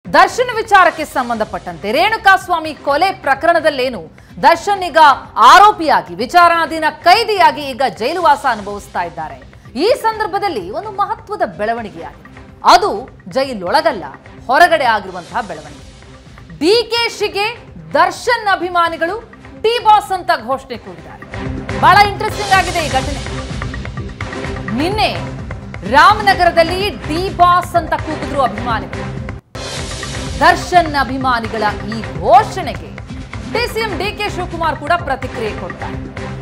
ದರ್ಶನ್ ವಿಚಾರಕ್ಕೆ ಸಂಬಂಧಪಟ್ಟಂತೆ ರೇಣುಕಾಸ್ವಾಮಿ ಕೊಲೆ ಪ್ರಕರಣದಲ್ಲೇನು ದರ್ಶನ್ ಈಗ ಆರೋಪಿಯಾಗಿ ವಿಚಾರಣಾಧೀನ ಕೈದಿಯಾಗಿ ಈಗ ಜೈಲುವಾಸ ಅನುಭವಿಸ್ತಾ ಇದ್ದಾರೆ ಈ ಸಂದರ್ಭದಲ್ಲಿ ಒಂದು ಮಹತ್ವದ ಬೆಳವಣಿಗೆಯಾಗಿದೆ ಅದು ಜೈಲೊಳಗಲ್ಲ ಹೊರಗಡೆ ಆಗಿರುವಂತಹ ಬೆಳವಣಿಗೆ ಡಿಕೆಶಿಗೆ ದರ್ಶನ್ ಅಭಿಮಾನಿಗಳು ಡಿ ಬಾಸ್ ಅಂತ ಘೋಷಣೆ ಕೂಗಿದ್ದಾರೆ ಬಹಳ ಇಂಟ್ರೆಸ್ಟಿಂಗ್ ಆಗಿದೆ ಈ ಘಟನೆ ನಿನ್ನೆ ರಾಮನಗರದಲ್ಲಿ ಡಿ ಬಾಸ್ ಅಂತ ಕೂಗಿದ್ರು ಅಭಿಮಾನಿಗಳು ದರ್ಶನ್ ಅಭಿಮಾನಿಗಳ ಈ ಘೋಷಣೆಗೆ ಡಿಸಿಎಂ ಡಿ ಕೆ ಶಿವಕುಮಾರ್ ಕೂಡ ಪ್ರತಿಕ್ರಿಯೆ ಕೊಡ್ತಾರೆ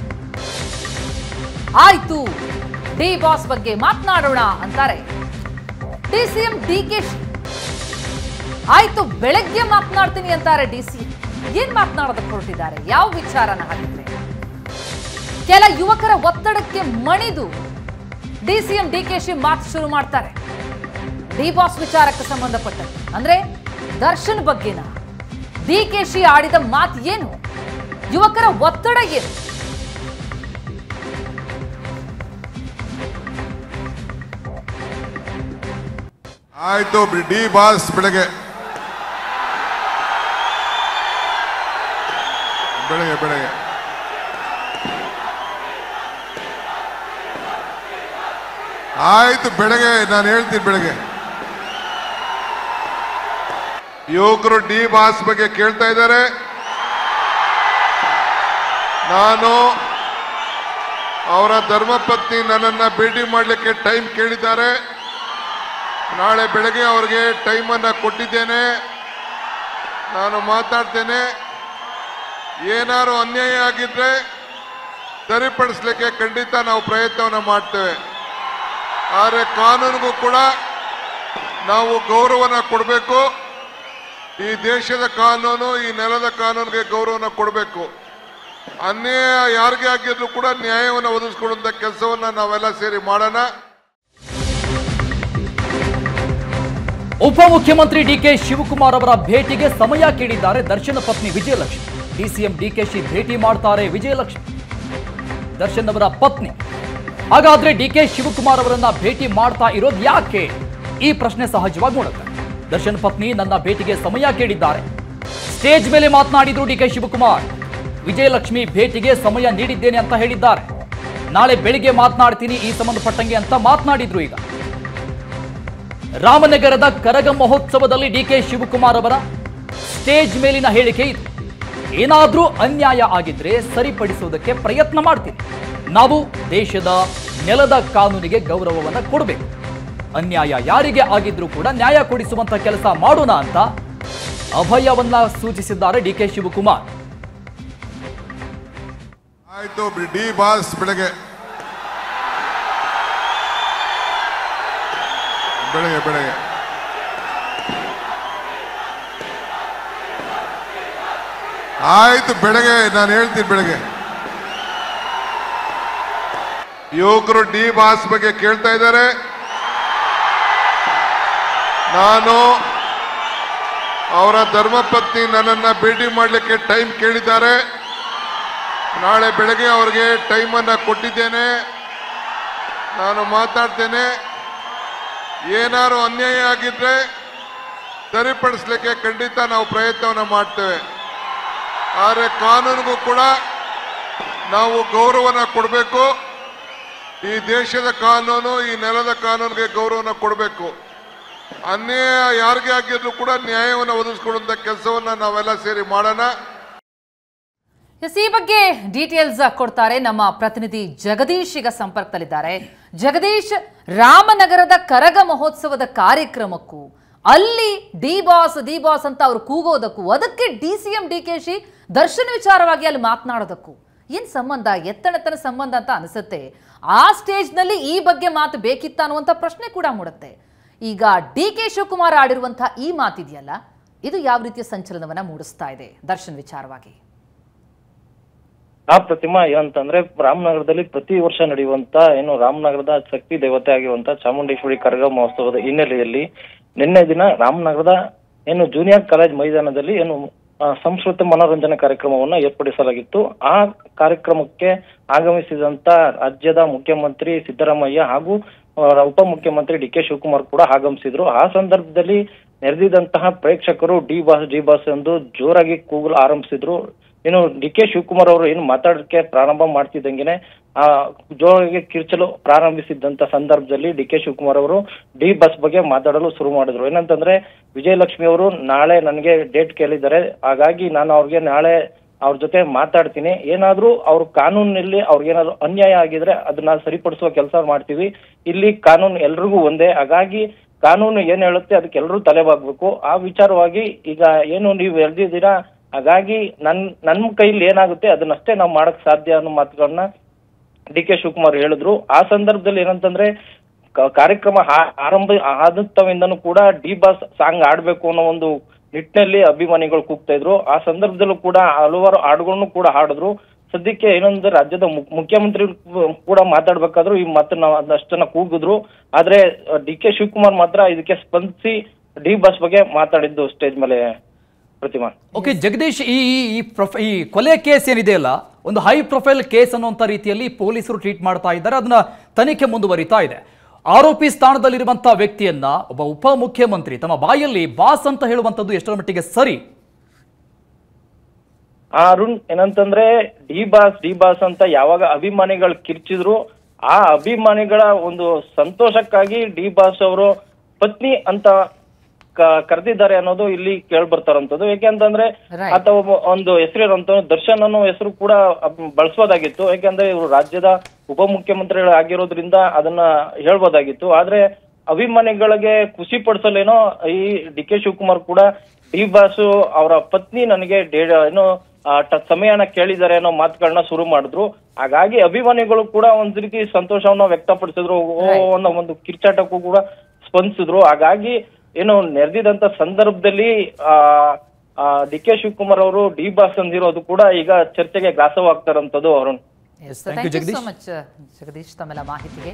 ಆಯ್ತು ಡಿ ಬಾಸ್ ಬಗ್ಗೆ ಮಾತನಾಡೋಣ ಅಂತಾರೆ ಡಿಸಿಎಂ ಡಿ ಕೆ ಆಯ್ತು ಬೆಳಗ್ಗೆ ಮಾತನಾಡ್ತೀನಿ ಅಂತಾರೆ ಡಿಸಿ ಏನ್ ಮಾತನಾಡೋದಕ್ಕೆ ಹೊರಟಿದ್ದಾರೆ ಯಾವ ವಿಚಾರನ ಹಾಕಿದ್ರೆ ಕೆಲ ಯುವಕರ ಒತ್ತಡಕ್ಕೆ ಮಣಿದು ಡಿಸಿಎಂ ಡಿ ಕೆ ಶಿ ಮಾತು ಶುರು ಮಾಡ್ತಾರೆ ಡಿ ಬಾಸ್ ವಿಚಾರಕ್ಕೆ ಸಂಬಂಧಪಟ್ಟಂತೆ ಅಂದ್ರೆ ದರ್ಶನ್ ಬಗ್ಗೆನ ಡಿ ಕೆ ಶಿ ಆಡಿದ ಮಾತು ಏನು ಯುವಕರ ಒತ್ತಡ ಏನು ಆಯ್ತು ಡಿ ಬಾಸ್ ಬೆಳಗ್ಗೆ ಬೆಳಗ್ಗೆ ಬೆಳಗ್ಗೆ ಆಯ್ತು ಬೆಳಗ್ಗೆ ನಾನು ಹೇಳ್ತೀನಿ ಬೆಳಗ್ಗೆ ಯುವಕರು ಡಿ ಬಾಸ್ ಬಗ್ಗೆ ಕೇಳ್ತಾ ಇದ್ದಾರೆ ನಾನು ಅವರ ಧರ್ಮಪತ್ನಿ ನನ್ನನ್ನ ಭೇಟಿ ಮಾಡಲಿಕ್ಕೆ ಟೈಮ್ ಕೇಳಿದ್ದಾರೆ ನಾಳೆ ಬೆಳಗ್ಗೆ ಅವ್ರಿಗೆ ಟೈಮನ್ನು ಕೊಟ್ಟಿದ್ದೇನೆ ನಾನು ಮಾತಾಡ್ತೇನೆ ಏನಾದ್ರು ಅನ್ಯಾಯ ಆಗಿದ್ರೆ ಸರಿಪಡಿಸ್ಲಿಕ್ಕೆ ಖಂಡಿತ ನಾವು ಪ್ರಯತ್ನವನ್ನು ಮಾಡ್ತೇವೆ ಆದರೆ ಕಾನೂನಿಗೂ ಕೂಡ ನಾವು ಗೌರವನ ಕೊಡಬೇಕು ಈ ದೇಶದ ಕಾನೂನು ಈ ನೆಲದ ಕಾನೂನಿಗೆ ಗೌರವನ ಕೊಡಬೇಕು ಅನ್ಯಾಯ ಯಾರಿಗೆ ಆಗಿದ್ರು ಕೂಡ ನ್ಯಾಯವನ್ನು ಒದಗಿಸ್ಕೊಡುವಂಥ ಕೆಲಸವನ್ನ ನಾವೆಲ್ಲ ಸೇರಿ ಮಾಡೋಣ ಉಪಮುಖ್ಯಮಂತ್ರಿ ಡಿಕೆ ಶಿವಕುಮಾರ್ ಅವರ ಭೇಟಿಗೆ ಸಮಯ ಕೇಳಿದ್ದಾರೆ ದರ್ಶನ ಪತ್ನಿ ವಿಜಯಲಕ್ಷ್ಮಿ ಡಿಸಿಎಂ ಡಿಕೆಶಿ ಭೇಟಿ ಮಾಡ್ತಾರೆ ವಿಜಯಲಕ್ಷ್ಮಿ ದರ್ಶನ್ ಅವರ ಪತ್ನಿ ಹಾಗಾದ್ರೆ ಡಿಕೆ ಶಿವಕುಮಾರ್ ಅವರನ್ನ ಭೇಟಿ ಮಾಡ್ತಾ ಇರೋದು ಯಾಕೆ ಈ ಪ್ರಶ್ನೆ ಸಹಜವಾಗಿ ಮೂಡುತ್ತೆ ದರ್ಶನ್ ಪತ್ನಿ ನನ್ನ ಭೇಟಿಗೆ ಸಮಯ ಕೇಳಿದ್ದಾರೆ ಸ್ಟೇಜ್ ಮೇಲೆ ಮಾತನಾಡಿದ್ರು ಡಿಕೆ ಶಿವಕುಮಾರ್ ವಿಜಯಲಕ್ಷ್ಮಿ ಭೇಟಿಗೆ ಸಮಯ ನೀಡಿದ್ದೇನೆ ಅಂತ ಹೇಳಿದ್ದಾರೆ ನಾಳೆ ಬೆಳಿಗ್ಗೆ ಮಾತನಾಡ್ತೀನಿ ಈ ಸಂಬಂಧಪಟ್ಟಂಗೆ ಅಂತ ಮಾತನಾಡಿದ್ರು ಈಗ ರಾಮನಗರದ ಕರಗ ಮಹೋತ್ಸವದಲ್ಲಿ ಡಿಕೆ ಶಿವಕುಮಾರ್ ಅವರ ಸ್ಟೇಜ್ ಮೇಲಿನ ಹೇಳಿಕೆ ಇದು ಏನಾದ್ರೂ ಅನ್ಯಾಯ ಆಗಿದ್ರೆ ಸರಿಪಡಿಸುವುದಕ್ಕೆ ಪ್ರಯತ್ನ ಮಾಡ್ತೀನಿ ನಾವು ದೇಶದ ನೆಲದ ಕಾನೂನಿಗೆ ಗೌರವವನ್ನು ಕೊಡಬೇಕು ಅನ್ಯಾಯ ಯಾರಿಗೆ ಆಗಿದ್ರೂ ಕೂಡ ನ್ಯಾಯ ಕೊಡಿಸುವಂತ ಕೆಲಸ ಮಾಡೋಣ ಅಂತ ಅಭಯವನ್ನ ಸೂಚಿಸಿದ್ದಾರೆ ಡಿಕೆ ಶಿವಕುಮಾರ್ ಆಯ್ತು ಡಿ ಬಾಸ್ ಬೆಳಗ್ಗೆ ಬೆಳಗ್ಗೆ ಬೆಳಗ್ಗೆ ಆಯ್ತು ಬೆಳಗ್ಗೆ ನಾನು ಹೇಳ್ತೀನಿ ಬೆಳಗ್ಗೆ ಯುವಕರು ಡಿ ಬಾಸ್ ಬಗ್ಗೆ ಕೇಳ್ತಾ ಇದ್ದಾರೆ ನಾನು ಅವರ ಧರ್ಮಪತ್ನಿ ನನ್ನನ್ನ ಭೇಟಿ ಮಾಡಲಿಕ್ಕೆ ಟೈಮ್ ಕೇಳಿದ್ದಾರೆ ನಾಳೆ ಬೆಳಗ್ಗೆ ಅವ್ರಿಗೆ ಟೈಮನ್ನು ಕೊಟ್ಟಿದ್ದೇನೆ ನಾನು ಮಾತಾಡ್ತೇನೆ ಏನಾದ್ರು ಅನ್ಯಾಯ ಆಗಿದ್ರೆ ಸರಿಪಡಿಸ್ಲಿಕ್ಕೆ ಖಂಡಿತ ನಾವು ಪ್ರಯತ್ನವನ್ನು ಮಾಡ್ತೇವೆ ಆದರೆ ಕಾನೂನಿಗೂ ಕೂಡ ನಾವು ಗೌರವನ ಕೊಡಬೇಕು ಈ ದೇಶದ ಕಾನೂನು ಈ ನೆಲದ ಕಾನೂನಿಗೆ ಗೌರವನ ಕೊಡಬೇಕು ಅನ್ಯಾಯ ಯಾರಿಗೆ ಆಗಿದ್ರು ಕೂಡ ನ್ಯಾಯವನ್ನು ಒದಗಿಸ್ಕೊಡುವಂಥ ಕೆಲಸವನ್ನ ನಾವೆಲ್ಲ ಸೇರಿ ಮಾಡೋಣ ಎಸ್ ಈ ಬಗ್ಗೆ ಡೀಟೇಲ್ಸ್ ಕೊಡ್ತಾರೆ ನಮ್ಮ ಪ್ರತಿನಿಧಿ ಜಗದೀಶ್ ಈಗ ಸಂಪರ್ಕದಲ್ಲಿದ್ದಾರೆ ಜಗದೀಶ್ ರಾಮನಗರದ ಕರಗ ಮಹೋತ್ಸವದ ಕಾರ್ಯಕ್ರಮಕ್ಕೂ ಅಲ್ಲಿ ಡಿ ಬಾಸ್ ಡಿ ಬಾಸ್ ಅಂತ ಅವ್ರು ಕೂಗೋದಕ್ಕೂ ಅದಕ್ಕೆ D C M D K Shi ದರ್ಶನ ವಿಚಾರವಾಗಿ ಅಲ್ಲಿ ಮಾತನಾಡೋದಕ್ಕೂ ಏನ್ ಸಂಬಂಧ ಎತ್ತಣೆತ್ತನ ಸಂಬಂಧ ಅಂತ ಅನಿಸುತ್ತೆ ಆ ಸ್ಟೇಜ್ನಲ್ಲಿ ಈ ಬಗ್ಗೆ ಮಾತು ಬೇಕಿತ್ತ ಅನ್ನುವಂಥ ಪ್ರಶ್ನೆ ಕೂಡ ಮೂಡುತ್ತೆ ಈಗ ಡಿ ಕೆ ಶಿವಕುಮಾರ್ ಆಡಿರುವಂತಹ ಈ ಮಾತಿದೆಯಲ್ಲ ಇದು ಯಾವ ರೀತಿಯ ಸಂಚಲನವನ್ನ ಮೂಡಿಸ್ತಾ ಇದೆ ದರ್ಶನ್ ವಿಚಾರವಾಗಿ ಆ ಪ್ರತಿಮಾ ಏನಂತಂದ್ರೆ ರಾಮನಗರದಲ್ಲಿ ಪ್ರತಿ ವರ್ಷ ನಡೆಯುವಂತ ಏನು ರಾಮನಗರದ ಶಕ್ತಿ ದೇವತೆ ಆಗಿರುವಂತ ಚಾಮುಂಡೇಶ್ವರಿ ಕರಗ ಮಹೋತ್ಸವದ ಹಿನ್ನೆಲೆಯಲ್ಲಿ ನಿನ್ನೆ ದಿನ ರಾಮನಗರದ ಏನು ಜೂನಿಯರ್ ಕಾಲೇಜ್ ಮೈದಾನದಲ್ಲಿ ಏನು ಆ, ಸಂಸ್ಕೃತ ಮನೋರಂಜನೆ ಕಾರ್ಯಕ್ರಮವನ್ನ ಏರ್ಪಡಿಸಲಾಗಿತ್ತು ಆ ಕಾರ್ಯಕ್ರಮಕ್ಕೆ ಆಗಮಿಸಿದಂತ ರಾಜ್ಯದ ಮುಖ್ಯಮಂತ್ರಿ ಸಿದ್ದರಾಮಯ್ಯ ಹಾಗೂ ಅವರ ಉಪಮುಖ್ಯಮಂತ್ರಿ ಡಿ ಕೆ ಶಿವಕುಮಾರ್ ಕೂಡ ಆಗಮಿಸಿದ್ರು ಆ ಸಂದರ್ಭದಲ್ಲಿ ನೆರೆದಿದ್ದಂತಹ ಪ್ರೇಕ್ಷಕರು ಡಿ ಬಾಸ್ ಡಿ ಬಾಸ್ ಎಂದು ಜೋರಾಗಿ ಕೂಗಲು ಆರಂಭಿಸಿದ್ರು ಏನು ಡಿ ಕೆ ಶಿವಕುಮಾರ್ ಅವರು ಏನು ಮಾತಾಡಕ್ಕೆ ಪ್ರಾರಂಭ ಮಾಡ್ತಿದ್ದಂಗೆನೆ ಆ ಜೋರಾಗಿ ಕಿರ್ಚಲು ಪ್ರಾರಂಭಿಸಿದ್ದಂತ ಸಂದರ್ಭದಲ್ಲಿ ಡಿ ಕೆ ಶಿವಕುಮಾರ್ ಅವರು ಡಿ ಬಸ್ ಬಗ್ಗೆ ಮಾತಾಡಲು ಶುರು ಮಾಡಿದ್ರು ಏನಂತಂದ್ರೆ ವಿಜಯಲಕ್ಷ್ಮಿ ಅವರು ನಾಳೆ ನನಗೆ ಡೇಟ್ ಕೇಳಿದ್ದಾರೆ ಹಾಗಾಗಿ ನಾನು ಅವ್ರಿಗೆ ನಾಳೆ ಅವ್ರ ಜೊತೆ ಮಾತಾಡ್ತೀನಿ ಏನಾದ್ರೂ ಅವ್ರ ಕಾನೂನಿನಲ್ಲಿ ಅವ್ರಿಗೇನಾದ್ರು ಅನ್ಯಾಯ ಆಗಿದ್ರೆ ಅದನ್ನ ಸರಿಪಡಿಸುವ ಕೆಲಸ ಮಾಡ್ತೀವಿ ಇಲ್ಲಿ ಕಾನೂನು ಎಲ್ರಿಗೂ ಒಂದೇ ಹಾಗಾಗಿ ಕಾನೂನು ಏನ್ ಹೇಳುತ್ತೆ ಅದಕ್ಕೆ ಎಲ್ಲರೂ ತಲೆಬಾಗ್ಬೇಕು ಆ ವಿಚಾರವಾಗಿ ಈಗ ಏನು ನೀವು ಎಳ್ದಿದ್ದೀರಾ ಹಾಗಾಗಿ ನನ್ ನನ್ನ ಕೈಲಿ ಏನಾಗುತ್ತೆ ಅದನ್ನಷ್ಟೇ ನಾವು ಮಾಡಕ್ ಸಾಧ್ಯ ಅನ್ನೋ ಮಾತುಗಳನ್ನ ಡಿ ಕೆ ಶಿವಕುಮಾರ್ ಹೇಳಿದ್ರು ಆ ಸಂದರ್ಭದಲ್ಲಿ ಏನಂತಂದ್ರೆ ಕ- ಕಾರ್ಯಕ್ರಮ ಆ- ಆರಂಭ ಆದಂತವಿಂದನೂ ಕೂಡ ಡಿ ಬಾಸ್ ಸಾಂಗ್ ಆಡ್ಬೇಕು ಅನ್ನೋ ಒಂದು ನಿಟ್ಟಿನಲ್ಲಿ ಅಭಿಮಾನಿಗಳು ಕೂಗ್ತಾ ಇದ್ರು ಆ ಸಂದರ್ಭದಲ್ಲೂ ಕೂಡ ಹಲವಾರು ಹಾಡುಗಳನ್ನು ಕೂಡ ಹಾಡಿದ್ರು ಸದ್ಯಕ್ಕೆ ಏನಂದ್ರೆ ರಾಜ್ಯದ ಮು- ಮುಖ್ಯಮಂತ್ರಿ ಕೂಡ ಮಾತಾಡ್ಬೇಕಾದ್ರು ಈ ಮಾತನ್ನ ಅದಷ್ಟನ್ನ ಕೂಗಿದ್ರು ಆದ್ರೆ ಡಿ ಕೆ ಶಿವಕುಮಾರ್ ಮಾತ್ರ ಇದಕ್ಕೆ ಸ್ಪಂದಿಸಿ ಡಿ ಬಾಸ್ ಬಗ್ಗೆ ಮಾತಾಡಿದ್ದು ಸ್ಟೇಜ್ ಮೇಲೆ ಪ್ರತಿಮಾ ಓಕೆ ಜಗದೀಶ್ ಈ ಈ- ಈ ಪ್ರೊಫ ಈ ಕೊಲೆ ಕೇಸ್ ಏನಿದೆ ಅಲ್ಲ ಒಂದು ಹೈ ಪ್ರೊಫೈಲ್ ಕೇಸ್ ಅನ್ನುವಂಥ ರೀತಿಯಲ್ಲಿ ಪೊಲೀಸರು ಟ್ರೀಟ್ ಮಾಡ್ತಾ ಇದ್ದಾರೆ ಅದನ್ನ ತನಿಖೆ ಮುಂದುವರಿತಾ ಇದೆ ಆರೋಪಿ ಸ್ಥಾನದಲ್ಲಿರುವಂತಹ ವ್ಯಕ್ತಿಯನ್ನ ಒಬ್ಬ ಉಪಮುಖ್ಯಮಂತ್ರಿ ತಮ್ಮ ಬಾಯಲ್ಲಿ ಬಾಸ್ ಅಂತ ಹೇಳುವಂಥದ್ದು ಎಷ್ಟರ ಮಟ್ಟಿಗೆ ಸರಿ ಆ ಅರುಣ್ ಏನಂತಂದ್ರೆ ಡಿ ಬಾಸ್ ಡಿ ಬಾಸ್ ಅಂತ ಯಾವಾಗ ಅಭಿಮಾನಿಗಳು ಕಿರ್ಚಿದ್ರು ಆ ಅಭಿಮಾನಿಗಳ ಒಂದು ಸಂತೋಷಕ್ಕಾಗಿ ಡಿ ಬಾಸ್ ಅವರು ಪತ್ನಿ ಅಂತ ಕ- ಕರೆದಿದ್ದಾರೆ ಅನ್ನೋದು ಇಲ್ಲಿ ಕೇಳ್ ಬರ್ತಾರಂತದ್ದು ಯಾಕೆಂತಂದ್ರೆ Right. ಆತ ಒಬ್ಬ ಒಂದು ಹೆಸರು ಇರುವಂತ ದರ್ಶನ್ ಅನ್ನೋ ಹೆಸರು ಕೂಡ ಅಬ್- ಬಳಸ್ಬೋದಾಗಿತ್ತು ಯಾಕೆಂದ್ರೆ ಇವರು ರಾಜ್ಯದ ಉಪಮುಖ್ಯಮಂತ್ರಿಗಳು ಆಗಿರೋದ್ರಿಂದ ಅದನ್ನ ಹೇಳ್ಬೋದಾಗಿತ್ತು ಆದ್ರೆ ಅಭಿಮಾನಿಗಳಿಗೆ ಖುಷಿ ಪಡಿಸಲೇನೋ ಈ ಡಿ ಕೆ ಶಿವಕುಮಾರ್ ಕೂಡ ಡಿ ಬಾಸು ಅವರ ಪತ್ನಿ ನನಗೆ ಡೇ- ಏನು ಆ, ಟ- ಸಮಯನ ಕೇಳಿದ್ದಾರೆ ಅನ್ನೋ ಮಾತುಗಳನ್ನ ಶುರು ಮಾಡಿದ್ರು ಹಾಗಾಗಿ ಅಭಿಮಾನಿಗಳು ಕೂಡ ಒಂದ್ ರೀತಿ ಸಂತೋಷವನ್ನ ವ್ಯಕ್ತಪಡಿಸಿದ್ರು ಓ ಅನ್ನೋ ಒಂದು ಕಿರ್ಚಾಟಕ್ಕೂ ಕೂಡ ಸ್ಪಂದಿಸಿದ್ರು ಹಾಗಾಗಿ ಏನು ನೆರೆದಿದಂತ ಸಂದರ್ಭದಲ್ಲಿ ಆ ಡಿ ಕೆ ಶಿವಕುಮಾರ್ ಅವರು ಡಿ ಬಾಸ್ ಅಂದಿರೋದು ಕೂಡ ಈಗ ಚರ್ಚೆಗೆ ಗ್ರಾಸವಾಗ್ತಾರಂತದ್ದು Arun S Thank you, thank you so Jagadish. Much Jagadish ತಮ್ಮೆಲ್ಲ ಮಾಹಿತಿಗೆ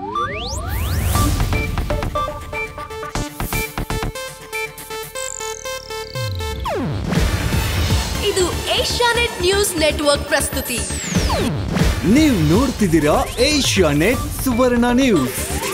ಇದು ಏಷ್ಯಾನೆಟ್ ನ್ಯೂಸ್ ನೆಟ್ವರ್ಕ್ ಪ್ರಸ್ತುತಿ ನೀವು ನೋಡ್ತಿದ್ದೀರಾ ಏಷ್ಯಾ ನೆಟ್ ಸುವರ್ಣ ನ್ಯೂಸ್